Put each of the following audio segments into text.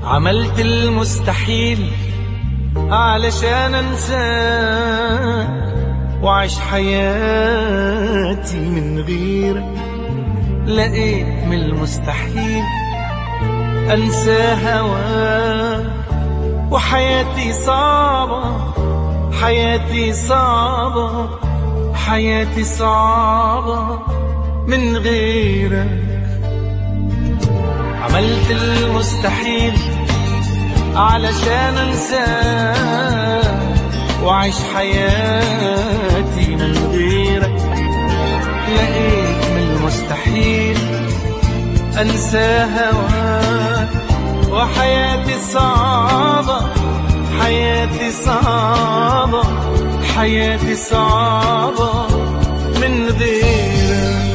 عملت المستحيل علشان انساك وعيش حياتي من غيرك لقيت من المستحيل انسى هواك وحياتي صعبة حياتي صعبة حياتي صعبة من غيرك عملت المستحيل علشان انساك وعيش حياتي من غيرك لقيت من المستحيل انسى هواك وحياتي صعبة حياتي صعبة حياتي صعبة من غيرك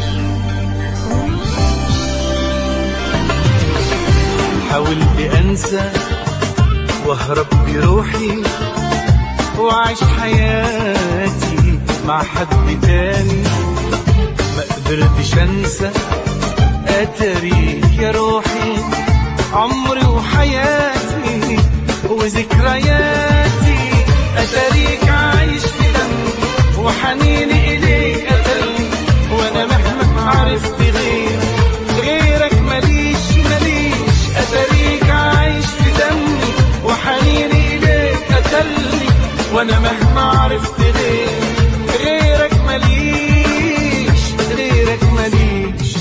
حاولت انسى واهرب بروحي واعيش حياتي مع حد تاني ما قدرتش انسى اتاريك يا روحي عمري وحياتي وذكرياتي اتاريك عايش في دمي وحنيني اليك قتلني وانا مهما عرفت غيرك غيرك ماليش ماليش اتاريك عايش في دمي وحنيني اليك قتلني وانا مهما عرفت غيرك غيرك ماليش غيرك ماليش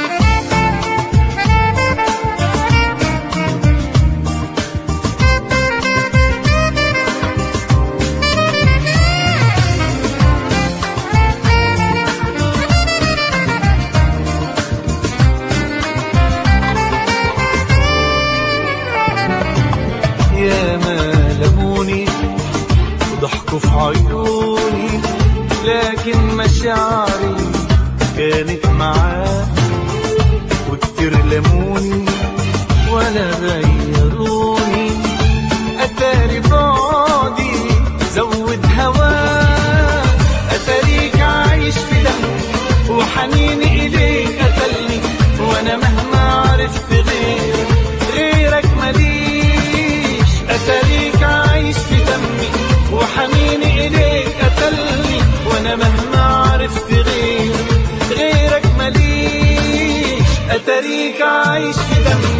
يا ما لموني وضحكوا في عيوني لكن مشاعري كانت معاك وكتير لموني ولا غيروني أتاري بعدي زود هواك أتاريك عايش في دمي وحنيني إليك قتلني وأنا مهما عرفت غيرك غيرك ماليش أتاريك عايش في دمي وحنيني إليك قتلني وأنا مهما عرفت غيرك غيرك ماليش أتاريك عايش في دمي